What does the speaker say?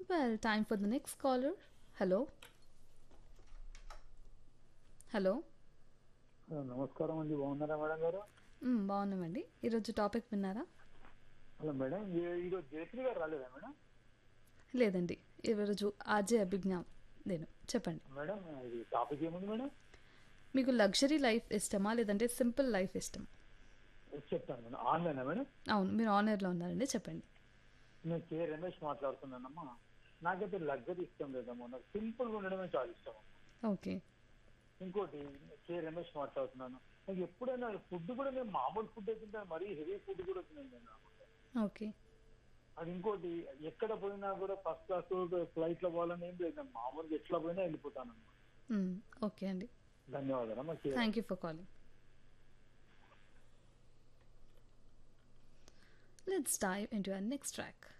Well, time for the next caller. Hello. Hello నమస్కారం అండి బాగున్నారా మేడం గారు మ్, బాగున్నామండి ఈరోజు టాపిక్ విన్నారా హలో మేడం ఈ- ఈరోజు జయశ్రీ గారు రాలేదా మేడం లేదండి ఈరోజు ఆర్జే అభిజ్ఞా నేను చెప్పండి మేడం ఇది టాపిక్ ఏముంది మేడం మీకు లగ్జరీ లైఫ్ ఇష్టమా లేదంటే సింపుల్ లైఫ్ ఇష్టం చెప్తాను మేడం ఆన్లైనా మేడం అవును మీరు ఆనర్లో ఉన్నారండి చెప్పండి నేను కే రమేష్ మాట్లాడుతున్నానమ్మా నాకైతే లగ్జరీ ఇష్టం లేదమ్మా నాకు సింపుల్గా ఉండడమే చాలా ఇష్టం ఓకే ఇంకోటి కే రమేష్ మాట్లాడుతున్నాను నాకు ఎప్పుడైనా ఫుడ్ కూడా నేను మామూలు ఫుడ్ అయితే మరీ హెవీ ఫుడ్ కూడా తిన్నాను నేను ఓకే అది ఇంకోటి ఎక్కడ పోయినా కూడా ఫస్ట్ క్లాస్ ఫ్లైట్ లో పోవాలని ఏం లేదు నేను మామూలుగా ఎట్లా పోయినా వెళ్ళిపోతాను మ్, ఓకే అండి ధన్యవాదాలు అమ్మా K thank you for calling let's dive into our next track